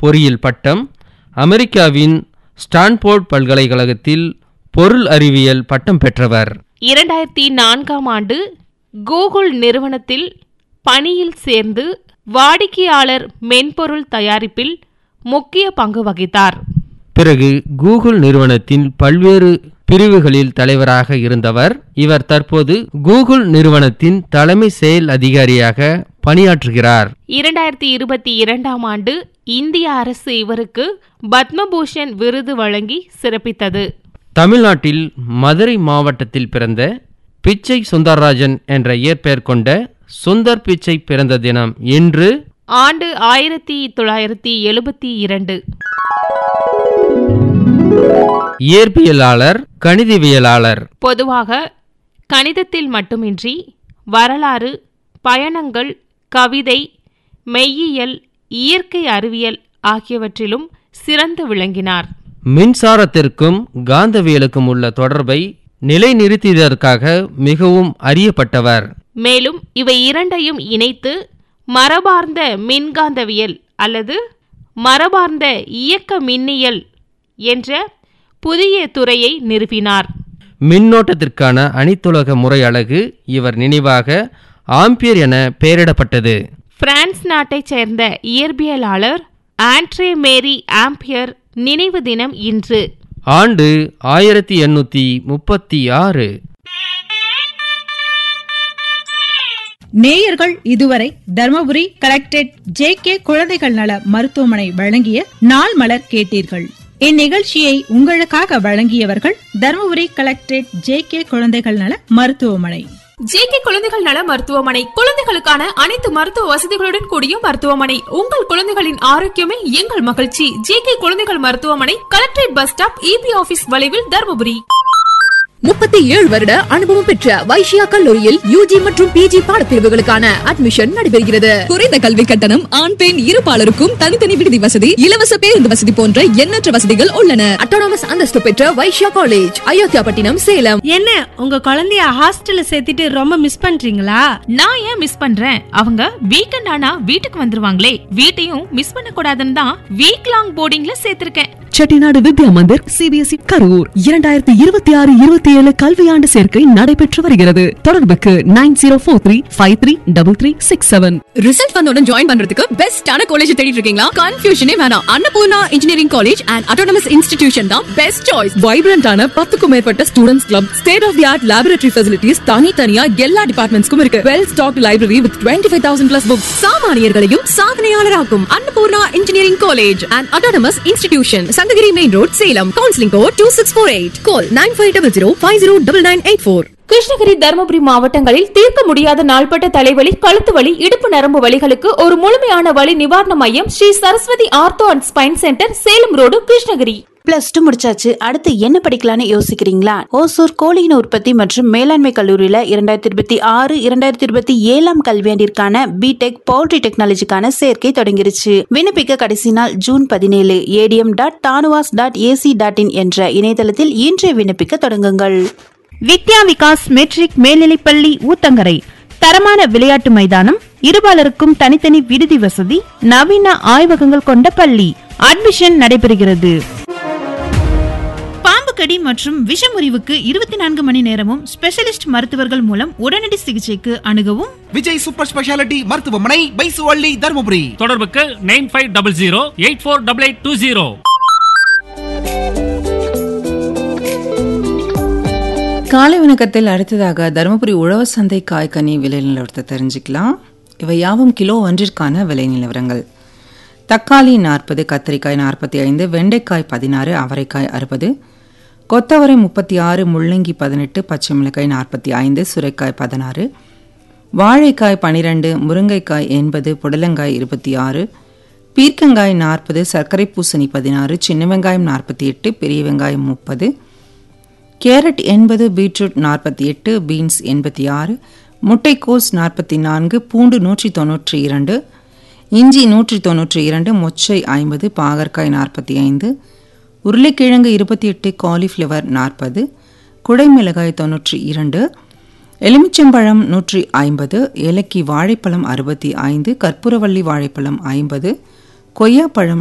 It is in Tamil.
பொறியியல் பட்டம் அமெரிக்காவின் ஸ்டான்போர்ட் பல்கலைக்கழகத்தில் பொருள் அறிவியல் பட்டம் பெற்றவர் இரண்டாயிரத்தி நான்காம் ஆண்டு கூகுள் நிறுவனத்தில் பணியில் சேர்ந்து வாடிக்கையாளர் மென்பொருள் தயாரிப்பில் முக்கிய பங்கு வகித்தார் பிறகு கூகுள் நிறுவனத்தின் பல்வேறு பிரிவுகளில் தலைவராக இருந்தவர் இவர் தற்போது கூகுள் நிறுவனத்தின் தலைமை செயல் அதிகாரியாக பணியாற்றுகிறார் இரண்டாயிரத்தி இருபத்தி இரண்டாம் ஆண்டு இந்திய அரசு இவருக்கு பத்மபூஷன் விருது வழங்கி சிறப்பித்தது தமிழ்நாட்டில் மதுரை மாவட்டத்தில் பிறந்த பிச்சை சுந்தரராஜன் என்ற இயற்பெயர் கொண்ட சுந்தர் பிச்சை பிறந்த தினம் இன்று ஆண்டு ஆயிரத்தி தொள்ளாயிரத்தி எழுபத்தி இரண்டு இயற்பியலாளர் கணிதவியலாளர் பொதுவாக கணிதத்தில் மட்டுமின்றி வரலாறு பயணங்கள் கவிதை மெய்யியல் இயற்கை அறிவியல் ஆகியவற்றிலும் சிறந்து விளங்கினார் மின்சாரத்திற்கும் காந்தவியலுக்கும் உள்ள தொடர்பை நிலைநிறுத்தியதற்காக மிகவும் அறியப்பட்டவர் மேலும் இவை இரண்டையும் இணைத்து மரபார்ந்த மின்காந்தவியல் அல்லது மரபார்ந்த இயக்க மின்னியல் என்ற புதிய துறையை நிறுவினார் மின்னோட்டத்திற்கான அணித்துலக முறை அலகு இவர் நினைவாக ஆம்பியர் என பெயரிடப்பட்டது பிரான்ஸ் நாட்டைச் சேர்ந்த இயற்பியலாளர் ஆண்ட்ரே மேரி ஆம்பியர் நினைவு தினம் இன்று ஆண்டு ஆயிரத்தி எண்ணூத்தி முப்பத்தி ஆறு நேயர்கள் இதுவரை தர்மபுரி கலெக்டரேட் ஜே கே குழந்தைகள் நல மருத்துவமனை வழங்கிய நாள் மலர் கேட்டீர்கள் இந்நிகழ்ச்சியை உங்களுக்காக வழங்கியவர்கள் தர்மபுரி கலெக்டரேட் ஜே கே குழந்தைகள் நல மருத்துவமனை ஜேகே குழந்தைகள் நல மருத்துவமனை குழந்தைகளுக்கான அனைத்து மருத்துவ வசதிகளுடன் கூடிய மருத்துவமனை உங்கள் குழந்தைகளின் ஆரோக்கியமே எங்கள் மகிழ்ச்சி ஜேகே குழந்தைகள் மருத்துவமனை collectorate bus stop EB office வளைவில் தருமபுரி முப்பத்தி ஏழு வருட அனுபவம் பெற்ற வைஷ்யா கல்லூரியில் யூஜி மற்றும் பிஜி பாடப்பிரிவுகளுக்கான அட்மிஷன் நடைபெறுகிறது குறைந்த கல்வி கட்டணம் ஆண் பெண் இருபாலருக்கும் தனித்தனி விடுதி வசதி இலவச பேருந்து வசதி போன்ற எண்ணற்ற வசதிகள் உள்ளன அட்டானமஸ் அந்தஸ்து பெற்ற வைஷ்யா காலேஜ் அயோத்தியாபட்டினம் சேலம் என்ன உங்க குழந்தைய ஹாஸ்டல்ல சேர்த்துட்டு ரொம்ப மிஸ் பண்றீங்களா நான் ஏன் மிஸ் பண்றேன் அவங்க வீக்கெண்ட் ஆனா வீட்டுக்கு வந்துருவாங்களே வீட்டையும் மிஸ் பண்ண கூடாதுன்னு தான் வீக் லாங் போர்டிங்ல சேர்த்திருக்கேன் செட்டிநாடு வித்யா மந்திர் சிபிஎஸ்இ கரூர் இரண்டாயிரத்தி இருபத்தி ஆறு இருபத்தி ஏழு கல்வியாண்டு சேர்க்கை நடைபெற்று வருகிறது தொடர்புக்கு nine zero four three five three double three six seven result வந்தவுடன் ஜாயின் பண்றதுக்கு பெஸ்டான காலேஜ் தேடிட்டு இருக்கீங்களா கன்ஃபியூஷனே வேணாம் Annapoorna engineering college and autonomous institution தான் பெஸ்ட் சாய்ஸ் வைப்ரண்டான பத்துக்கும் மேற்பட்ட students club state of the art laboratory facilities தனித்தனியா எல்லா டிபார்ட்மெண்ட்ஸ்க்கும் இருக்கு well stock library with twenty five thousand plus books சாமானியர்களையும் சாதனையாளராக்கும் Annapoorna engineering college and autonomous institution Sankagiri main road Salem counselling code two six four eight call nine five double zero five zero double nine eight four Krishnagiri Dharmapuri மாவட்டங்களில் தீர்க்க முடியாத நாள்பட்ட தலைவலி கழுத்து வலி இடுப்பு நரம்பு வலிகளுக்கு ஒரு முழுமையான வலி நிவாரண மையம் Sri Saraswathi ortho and spine centre Salem road Krishnagiri plus two முடிச்சாச்சு அடுத்து என்ன படிக்கலாம்னு யோசிக்கிறீங்களா ஓசூர் கோழியின உற்பத்தி மற்றும் மேலாண்மை கல்லூரியில இரண்டாயிரத்தி இருபத்தி ஆறு இரண்டாயிரத்தி இருபத்தி ஏழாம் கல்வியாண்டிற்கான பிடெக் பவுல்ட்ரி டெக்னாலஜிக்கான சேர்க்கை தொடங்கிருச்சு விண்ணப்பிக்க கடைசி நாள் ஜூன் பதினேழு ADM dot TANUVAS dot AC dot IN என்ற இணையதளத்தில் இன்றே விண்ணப்பிக்க தொடங்குங்கள் வித்யா விகாஸ் மெட்ரிக் மேல்நிலைப்பள்ளி ஊத்தங்கரை தரமான விளையாட்டு மைதானம் இருபாலருக்கும் தனித்தனி விடுதி வசதி நவீன ஆய்வகங்கள் கொண்ட பள்ளி அட்மிஷன் நடைபெறுகிறது பாம்பு கடி மற்றும் விஷமுறிவுக்கு இருபத்தி நான்கு மணி நேரமும் ஸ்பெஷலிஸ்ட் மருத்துவர்கள் மூலம் உடனடி சிகிச்சைக்கு அணுகவும் விஜய் சூப்பர் ஸ்பெஷாலிட்டி மருத்துவமனை பைசுவள்ளி தருமபுரி தொடர்புக்கு nine five double zero eight four double eight two zero காலை வணக்கத்தில் அடுத்ததாக தருமபுரி உழவர் சந்தை காய்கனி விலை நிலவரத்தை தெரிஞ்சுக்கலாம் இவை யாவும் கிலோ ஒன்றிற்கான விலை நிலவரங்கள் தக்காளி நாற்பது கத்திரிக்காய் நாற்பத்தி ஐந்து வெண்டைக்காய் பதினாறு அவரைக்காய் அறுபது கொத்தவரை முப்பத்தி ஆறு முள்ளங்கி பதினெட்டு பச்சை மிளகாய் நாற்பத்தி ஐந்து சுரைக்காய் பதினாறு வாழைக்காய் பனிரெண்டு முருங்கைக்காய் எண்பது புடலங்காய் இருபத்தி ஆறு பீர்க்கங்காய் நாற்பது சர்க்கரை பூசணி பதினாறு சின்ன வெங்காயம் நாற்பத்தி எட்டு பெரிய வெங்காயம் முப்பது கேரட் எண்பது பீட்ரூட் நாற்பத்தி எட்டு பீன்ஸ் எண்பத்தி ஆறு முட்டைக்கோஸ் நாற்பத்தி நான்கு பூண்டு நூற்றி தொண்ணூற்றி இரண்டு இஞ்சி நூற்றி தொண்ணூற்றி இரண்டு மொச்சை ஐம்பது பாகற்காய் நாற்பத்தி ஐந்து உருளைக்கிழங்கு இருபத்தி எட்டு காலிஃப்ளவர் நாற்பது குடைமிளகாய் தொண்ணூற்றி இரண்டு எலுமிச்சம்பழம் நூற்றி ஐம்பது ஏலக்கி வாழைப்பழம் அறுபத்தி ஐந்து கற்பூரவள்ளி வாழைப்பழம் ஐம்பது கொய்யாப்பழம்